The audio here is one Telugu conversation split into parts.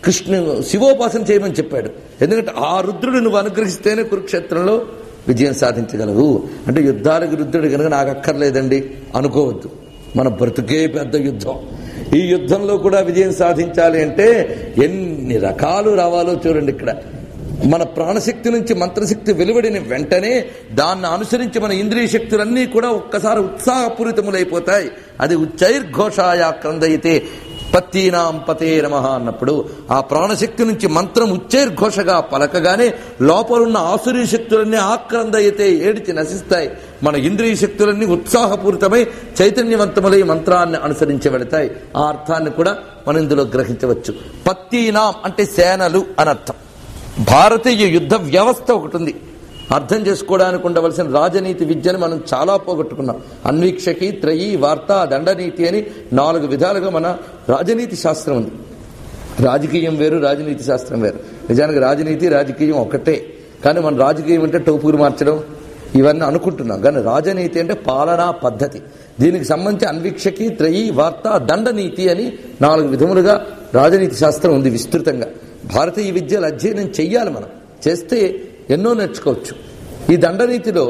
కృష్ణు శివోపాసన చేయమని చెప్పాడు ఎందుకంటే ఆ రుద్రుడు నువ్వు అనుగ్రహిస్తేనే కురుక్షేత్రంలో విజయం సాధించగలవు అంటే యుద్ధాలకు రుద్రుడు కనుక నాకు అక్కర్లేదండి అనుకోవద్దు మన బ్రతుకే పెద్ద యుద్ధం ఈ యుద్ధంలో కూడా విజయం సాధించాలి అంటే ఎన్ని రకాలు రావాలో చూడండి ఇక్కడ మన ప్రాణశక్తి నుంచి మంత్రశక్తి వెలువడిన వెంటనే దాన్ని అనుసరించి మన ఇంద్రియ శక్తులన్నీ కూడా ఒక్కసారి ఉత్సాహపూరితములైపోతాయి అది ఉచ్చైర్ఘోషాయ క్రందయితే పత్తీనాం పతే నమ అన్నప్పుడు ఆ ప్రాణశక్తి నుంచి మంత్రం ఉచ్చైర్ఘోషగా పలకగానే లోపలున్న ఆసురీ శక్తులన్నీ ఆక్రందయితే ఏడిచి నశిస్తాయి మన ఇంద్రియ శక్తులన్నీ ఉత్సాహపూరితమై చైతన్యవంతములై మంత్రాన్ని అనుసరించి వెళతాయి ఆ అర్థాన్ని కూడా మనం ఇందులో గ్రహించవచ్చు పత్తీనాం అంటే సేనలు అనర్థం భారతీయ యుద్ధ వ్యవస్థ ఒకటి ఉంది అర్థం చేసుకోవడానికి ఉండవలసిన రాజనీతి విద్యను మనం చాలా పోగొట్టుకున్నాం అన్వీక్షకి త్రయీ వార్త దండనీతి అని నాలుగు విధాలుగా మన రాజనీతి శాస్త్రం ఉంది రాజకీయం వేరు రాజనీతి శాస్త్రం వేరు నిజానికి రాజనీతి రాజకీయం ఒకటే కానీ మన రాజకీయం అంటే టోపులు మార్చడం ఇవన్నీ అనుకుంటున్నాం కానీ రాజనీతి అంటే పాలనా పద్ధతి దీనికి సంబంధించి అన్వీక్షకి త్రయీ వార్త దండనీతి అని నాలుగు విధములుగా రాజనీతి శాస్త్రం ఉంది విస్తృతంగా భారతీయ విద్యలు అధ్యయనం చెయ్యాలి మనం చేస్తే ఎన్నో నేర్చుకోవచ్చు ఈ దండనీతిలో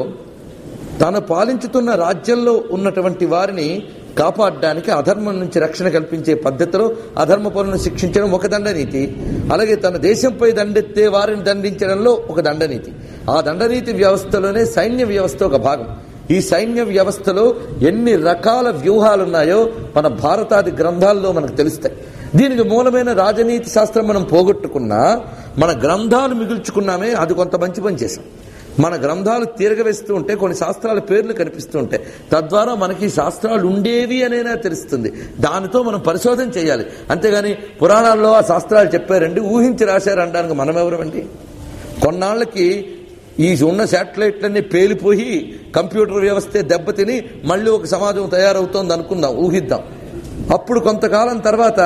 తాను పాలించుతున్న రాజ్యంలో ఉన్నటువంటి వారిని కాపాడడానికి అధర్మం నుంచి రక్షణ కల్పించే పద్ధతిలో అధర్మ పనులను శిక్షించడం ఒక దండనీతి అలాగే తన దేశంపై దండెత్తే వారిని దండించడంలో ఒక దండనీతి ఆ దండనీతి వ్యవస్థలోనే సైన్య వ్యవస్థ ఒక భాగం ఈ సైన్య వ్యవస్థలో ఎన్ని రకాల వ్యూహాలున్నాయో మన భారతాది గ్రంథాల్లో మనకు తెలుస్తాయి దీనికి మూలమైన రాజనీతి శాస్త్రం మనం పోగొట్టుకున్నా మన గ్రంథాలు మిగుల్చుకున్నామే అది కొంత మంచి పని చేశాం మన గ్రంథాలు తీరగవేస్తూ ఉంటే కొన్ని శాస్త్రాల పేర్లు కనిపిస్తూ ఉంటాయి తద్వారా మనకి శాస్త్రాలు ఉండేవి అనేనా తెలుస్తుంది దానితో మనం పరిశోధన చేయాలి అంతేగాని పురాణాల్లో ఆ శాస్త్రాలు చెప్పారండి ఊహించి రాశారు అనడానికి మనం ఎవరమండి కొన్నాళ్ళకి ఈ ఉన్న శాటిలైట్లన్నీ పేలిపోయి కంప్యూటర్ వ్యవస్థే దెబ్బతిని మళ్ళీ ఒక సమాజం తయారవుతోంది అనుకుందాం ఊహిద్దాం అప్పుడు కొంతకాలం తర్వాత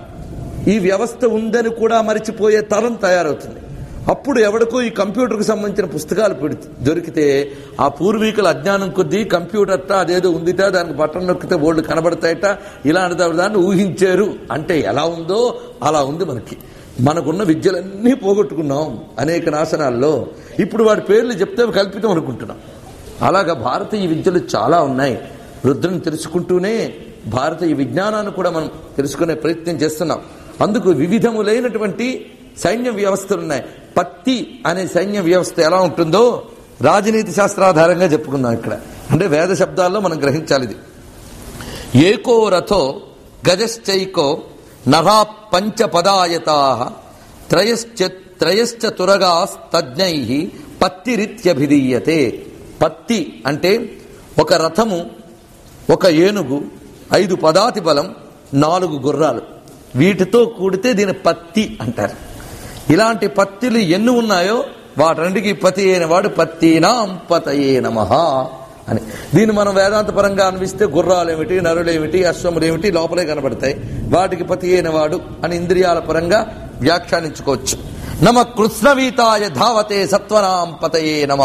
ఈ వ్యవస్థ ఉందని కూడా మరిచిపోయే తరం తయారవుతుంది అప్పుడు ఎవడికో ఈ కంప్యూటర్కి సంబంధించిన పుస్తకాలు పెడితే దొరికితే ఆ పూర్వీకుల అజ్ఞానం కొద్దీ కంప్యూటర్ట అదేదో ఉందిట దానికి బటన్ నొక్కితే బోర్డు కనబడతాయట ఇలాంటి దాన్ని ఊహించారు అంటే ఎలా ఉందో అలా ఉంది మనకి మనకున్న విద్యలన్నీ పోగొట్టుకున్నాం అనేక నాశనాల్లో ఇప్పుడు వాడి పేర్లు చెప్తే కల్పితం అనుకుంటున్నాం అలాగా భారతీయ విద్యలు చాలా ఉన్నాయి రుద్రుని తెలుసుకుంటూనే భారతీయ విజ్ఞానాన్ని కూడా మనం తెలుసుకునే ప్రయత్నం చేస్తున్నాం అందుకు వివిధములైనటువంటి సైన్య వ్యవస్థలు ఉన్నాయి పత్తి అనే సైన్య వ్యవస్థ ఎలా ఉంటుందో రాజనీతి శాస్త్రాధారంగా చెప్పుకుందాం ఇక్కడ అంటే వేద శబ్దాల్లో మనం గ్రహించాలి ఇది ఏకో రథో గజశ్చైకో నరా పంచపదాయతా త్రయశ్చ త్రయశ్చ తురగాస్తజ్ఞై పత్తిరిత్యభిధీయతే పత్తి అంటే ఒక రథము ఒక ఏనుగు ఐదు పదాతి బలం నాలుగు గుర్రాలు వీటితో కూడితే దీని పత్తి అంటారు ఇలాంటి పత్తిలు ఎన్ని ఉన్నాయో వాటన్నిటికీ పతి అయిన వాడు పత్తీనాం పతయే నమ అని దీన్ని మనం వేదాంత పరంగా అనిపిస్తే గుర్రాలేమిటి నరులేమిటి అశ్వములేమిటి లోపలే కనబడతాయి వాటికి పతి అయిన వాడు అని ఇంద్రియాల పరంగా వ్యాఖ్యానించుకోవచ్చు నమ కృష్ణవీతాయ ధావతే సత్వనాం పతయే నమ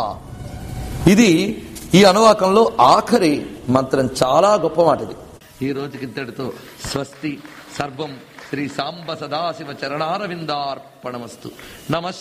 ఇది ఈ అనువాకంలో ఆఖరి మంత్రం చాలా గొప్ప మాట ఇది ఈ రోజుకి ఇంతటితో స్వస్తి సర్వం శ్రీ సాంబ సదాశివ చరణారవిందార్పణమస్తు నమ